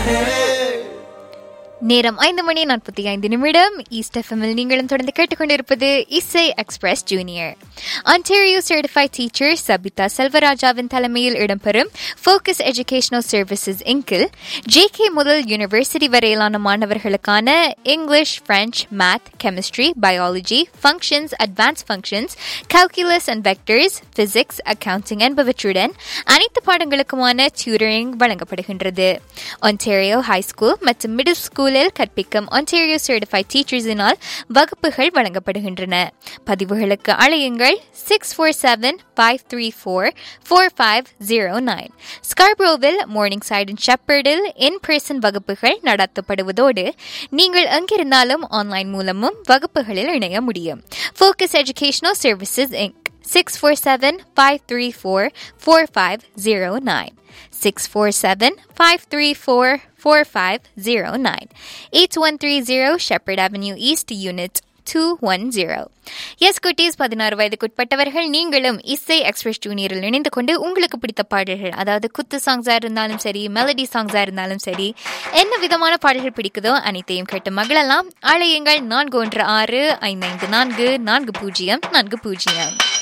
நேரம் ஐந்து மணி நாற்பத்தி ஐந்து நிமிடம் ஈஸ்ட் எஃப்எம்மில் நீங்களும் தொடர்ந்து கேட்டுக்கொண்டிருப்பது Isai express junior Ontario certified teacher Sabitha செல்வராஜாவின் தலைமையில் இடம்பெறும் ஃபோக்கஸ் எஜுகேஷனல் சர்வீசஸ் இங்கில் ஜேகே முதல் யூனிவர்சிட்டி வரையிலான மாணவர்களுக்கான English French math chemistry biology functions advance functions calculus and vectors physics accounting என்பவற்றுடன் அனைத்து பாடங்களுக்குமான டியூட்டரிங் வழங்கப்படுகின்றது ஒன்டேரியோ ஹை ஸ்கூல் மற்றும் மிடில் ஸ்கூலில் கற்பிக்கும் ஒன்டேரியோ சர்டிஃபைட் டீச்சர்ஸினால் வகுப்புகள் வழங்கப்படுகின்றன பதிவுகளுக்கு அழையுங்கள் six four seven five three four four five zero nine ஸ்கார்ப்ரோவில் மார்னிங் சைட் அண்ட் ஷெப்பர்டில் இன் பர்சன் வகுப்புகள் நடத்தப்படுவதோடு நீங்கள் எங்கிருந்தாலும் ஆன்லைன் மூலமும் வகுப்புகளில் இணைய முடியும் focus educational services Inc 647-534-4509. 647-534-4509. 8130 Shepherd Avenue East Unit 210. எஸ் குட்டீஸ் பதினாறு வயதுக்குட்பட்டவர்கள் நீங்களும் இசை எக்ஸ்பிரஸ் ஜூனியரில் இணைந்து கொண்டு உங்களுக்கு பிடித்த பாடல்கள் அதாவது குத்து சாங்ஸாக இருந்தாலும் சரி மெலடி சாங்ஸாக இருந்தாலும் சரி என்ன விதமான பாடல்கள் பிடிக்குதோ அனைத்தையும் கேட்டு மகளெல்லாம் அழையுங்கள் நான்கு ஒன்று ஆறு ஐந்து ஐந்து நான்கு நான்கு பூஜ்ஜியம் நான்கு பூஜ்ஜியம்